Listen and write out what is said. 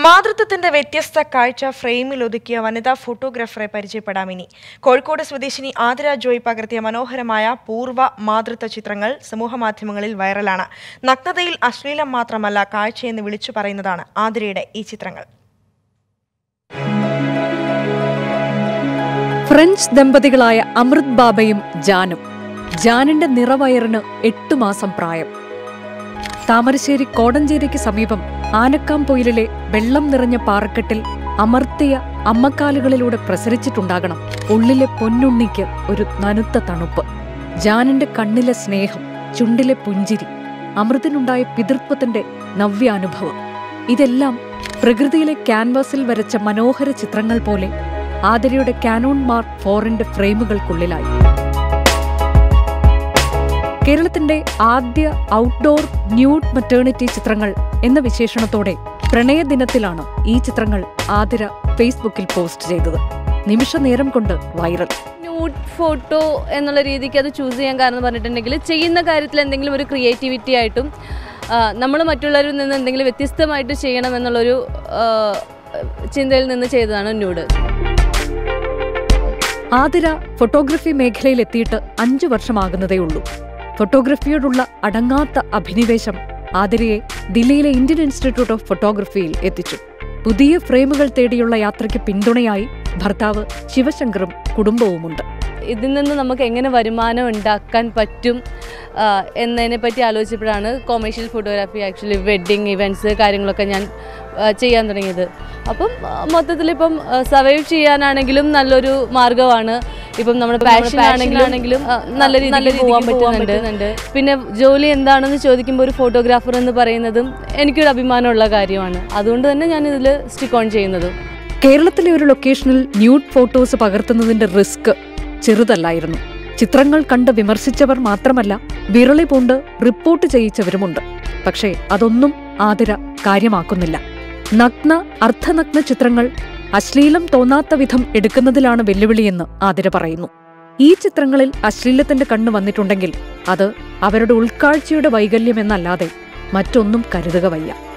മാതൃത്വത്തിന്റെ വ്യത്യസ്ത കാഴ്ച ഫ്രെയിമിൽ ഒതുക്കിയ വനിതാ ഫോട്ടോഗ്രാഫറെ പരിചയപ്പെടാം ഇനി കോഴിക്കോട് സ്വദേശിനി ആതിര ജോയ് പകർത്തിയ മനോഹരമായ പൂർവ്വ മാതൃത്വ ചിത്രങ്ങൾ സമൂഹമാധ്യമങ്ങളിൽ വൈറലാണ് നഗ്നതയിൽ അശ്ലീലം മാത്രമല്ല കാഴ്ചയെന്ന് വിളിച്ചു പറയുന്നതാണ് ആതിരയുടെ ഈ ചിത്രങ്ങൾ ഫ്രഞ്ച് ദമ്പതികളായ അമൃത് ബാബയും ജാനും ജാനിന്റെ നിറവയറിന് എട്ടു മാസം പ്രായം താമരശ്ശേരി കോടഞ്ചേരിക്ക് സമീപം ആനക്കാംപൊയിലിലെ വെള്ളം നിറഞ്ഞ പാറക്കെട്ടിൽ അമർത്തിയ അമ്മക്കാലുകളിലൂടെ പ്രസരിച്ചിട്ടുണ്ടാകണം ഉള്ളിലെ പൊന്നുണ്ണിക്ക് ഒരു നനുത്ത തണുപ്പ് ജാനിന്റെ കണ്ണിലെ സ്നേഹം ചുണ്ടിലെ പുഞ്ചിരി അമൃതിനുണ്ടായ പിതൃത്വത്തിന്റെ നവ്യാനുഭവം ഇതെല്ലാം പ്രകൃതിയിലെ ക്യാൻവാസിൽ വരച്ച മനോഹര ചിത്രങ്ങൾ പോലെ ആതിരയുടെ കാനോൺ മാർക്ക് ഫോറിന്റെ ഫ്രെയിമുകൾക്കുള്ളിലായി കേരളത്തിന്റെ ആദ്യ ഔട്ട്ഡോർ ന്യൂഡ് മറ്റേണിറ്റി ചിത്രങ്ങൾ എന്ന വിശേഷണത്തോടെ പ്രണയദിനത്തിലാണ് ഈ ചിത്രങ്ങൾ ആതിര ഫേസ്ബുക്കിൽ പോസ്റ്റ് ചെയ്തത് നിമിഷ നേരം കൊണ്ട് വൈറൽ ന്യൂഡ് ഫോട്ടോ എന്നുള്ള രീതിക്ക് അത് ചൂസ് ചെയ്യാൻ കാരണം പറഞ്ഞിട്ടുണ്ടെങ്കിൽ ചെയ്യുന്ന കാര്യത്തിൽ എന്തെങ്കിലും ഒരു ക്രിയേറ്റിവിറ്റി ആയിട്ടും നമ്മൾ മറ്റുള്ളവരിൽ നിന്ന് എന്തെങ്കിലും വ്യത്യസ്തമായിട്ട് ചെയ്യണം എന്നുള്ളൊരു ആ, ചിന്തയിൽ നിന്ന് ചെയ്തതാണ് ന്യൂഡ് ആതിര ഫോട്ടോഗ്രഫി മേഖലയിൽ എത്തിയിട്ട് അഞ്ചു വർഷമാകുന്നതേ ഉള്ളൂ ഫോട്ടോഗ്രഫിയോടുള്ള അടങ്ങാത്ത അഭിനിവേശം ആതിരയെ ദില്ലിയിലെ ഇന്ത്യൻ ഇൻസ്റ്റിറ്റ്യൂട്ട് ഓഫ് ഫോട്ടോഗ്രഫിയിൽ എത്തിച്ചു പുതിയ ഫ്രെയിമുകൾ തേടിയുള്ള യാത്രയ്ക്ക് പിന്തുണയായി ഭർത്താവ് ശിവശങ്കറും കുടുംബവുമുണ്ട് ഇതിൽ നിന്ന് നമുക്ക് എങ്ങനെ വരുമാനം ഉണ്ടാക്കാൻ പറ്റും ആ, എന്നതിനെ പറ്റി ആലോചിച്ചപ്പോഴാണ് commercial photography actually wedding events കാര്യങ്ങളൊക്കെ ഞാൻ ആ, ചെയ്യാൻ തുടങ്ങിയത് അപ്പം മൊത്തത്തിൽ ഇപ്പം സർവൈവ് ചെയ്യാനാണെങ്കിലും നല്ലൊരു മാർഗ്ഗമാണ് ഇപ്പം നമ്മുടെ പാഷൻ ആണെങ്കിലും ആ, നല്ല രീതിയിൽ പോകാൻ പറ്റുന്നുണ്ട് പിന്നെ ജോലി എന്താണെന്ന് ചോദിക്കുമ്പോൾ ഒരു ഫോട്ടോഗ്രാഫർ എന്ന് പറയുന്നതും എനിക്കൊരു അഭിമാനമുള്ള കാര്യമാണ് അതുകൊണ്ട് തന്നെ ഞാൻ ഇതിൽ സ്റ്റിക്ക് ഓൺ ചെയ്യുന്നതും കേരളത്തിലെ ഒരു ലൊക്കേഷനിൽ ന്യൂഡ് ഫോട്ടോസ് പകർത്തുന്നതിന്റെ റിസ്ക് ചെറുതല്ലായിരുന്നു ചിത്രങ്ങൾ കണ്ട് വിമർശിച്ചവർ മാത്രമല്ല വിരളി പൂണ്ട് റിപ്പോർട്ട് ചെയ്യിച്ചവരുമുണ്ട് പക്ഷേ അതൊന്നും ആതിര കാര്യമാക്കുന്നില്ല നഗ്ന അർദ്ധനഗ്ന ചിത്രങ്ങൾ അശ്ലീലം തോന്നാത്ത വിധം എടുക്കുന്നതിലാണ് വെല്ലുവിളിയെന്ന് ആതിര പറയുന്നു ഈ ചിത്രങ്ങളിൽ അശ്ലീലത്തിന്റെ കണ്ണ് വന്നിട്ടുണ്ടെങ്കിൽ അത് അവരുടെ ഉൾക്കാഴ്ചയുടെ വൈകല്യമെന്നല്ലാതെ മറ്റൊന്നും കരുതുക വയ്യ